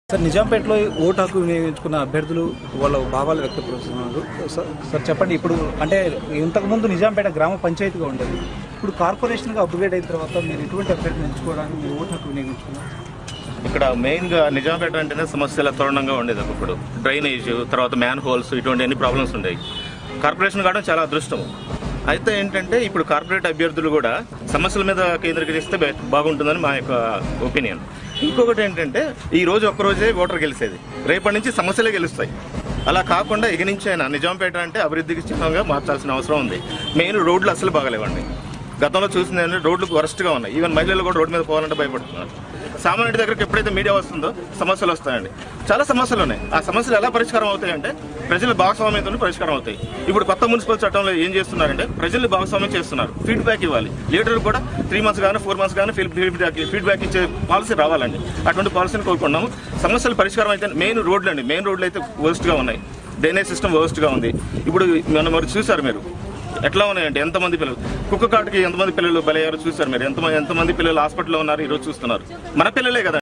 sir నిజాంపేటలో vote హక్కు వినియోగించుకున్న అభ్యర్థులు వాళ్ళ భావాలు వ్యక్తపరుస్తున్నారు సార్ సార్ చెప్పండి ఇప్పుడు అంటే ఇంతకుముందు నిజాంపేట గ్రామ పంచాయతీగా ఉండేది ఇప్పుడు కార్పొరేషన్గా అప్గ్రేడ్ అయిన తర్వాత మీరు ఎటువంటి అభ్యర్థిని ఎంచుకోవడానికి మీరు ఓటు హక్కు వినియోగించుకున్నారు ఇక్కడ మెయిన్గా నిజాంపేట అంటేనే సమస్యల తరుణంగా ఉండేది ఒకప్పుడు డ్రైనేజ్ తర్వాత మ్యాన్ హోల్స్ ఇటువంటి అన్ని ప్రాబ్లమ్స్ ఉండేవి కార్పొరేషన్ కావడం చాలా అదృష్టం అయితే ఏంటంటే ఇప్పుడు కార్పొరేట్ అభ్యర్థులు కూడా సమస్యల మీద కేంద్రీకరిస్తే బే- బాగుంటుందని మా యొక్క ఒపీనియన్ ఇంకొకటి ఏంటంటే ఈ రోజు ఒక్కరోజే ఓటర్ గెలిచేది రేపటి నుంచి సమస్యలే గెలుస్తాయి అలా కాకుండా ఇక నుంచి అయినా నిజాంపేట అంటే అభివృద్ధికి చిహ్నంగా మార్చాల్సిన అవసరం ఉంది మెయిన్ రోడ్లు అసలు బాగలేవండి గతంలో చూసింది ఏంటంటే రోడ్లు వరస్ట్గా ఉన్నాయి ఈవెన్ మహిళలు కూడా రోడ్డు మీద పోవాలంటే భయపడుతున్నారు సామాన్యుడి దగ్గరికి ఎప్పుడైతే మీడియా వస్తుందో సమస్యలు వస్తాయండి చాలా సమస్యలు ఉన్నాయి ఆ సమస్యలు ఎలా పరిష్కారం అవుతాయంటే ప్రజల భాగస్వామ్యంతో పరిష్కారం అవుతాయి ఇప్పుడు కొత్త మున్సిపల్ చట్టంలో ఏం చేస్తున్నారంటే ప్రజలు భాగస్వామ్యం చేస్తున్నారు ఫీడ్బ్యాక్ ఇవ్వాలి లీడర్ కూడా త్రీ మంత్స్ కానీ ఫోర్ మంత్స్ కానీ ఫీడ్బ్యాక్ ఫీడ్బ్యాక్ ఇచ్చే పాలసీ రావాలండి అటువంటి పాలసీని కోరుకున్నాము సమస్యలు పరిష్కారం అయితే మెయిన్ రోడ్లు అండి మెయిన్ రోడ్లు అయితే వర్స్ట్గా ఉన్నాయి డ్రైనేజ్ సిస్టమ్ వర్స్ట్గా ఉంది ఇప్పుడు మనం మరి చూసారు మీరు ఎట్లా ఉన్నాయంటే ఎంతమంది పిల్లలు కుక్క కాటుకి ఎంతమంది పిల్లలు బలయ్యారో చూసారు మీరు ఎంతమంది ఎంతమంది పిల్లలు హాస్పిటల్లో ఉన్నారు ఈరోజు చూస్తున్నారు మన పిల్లలే కదా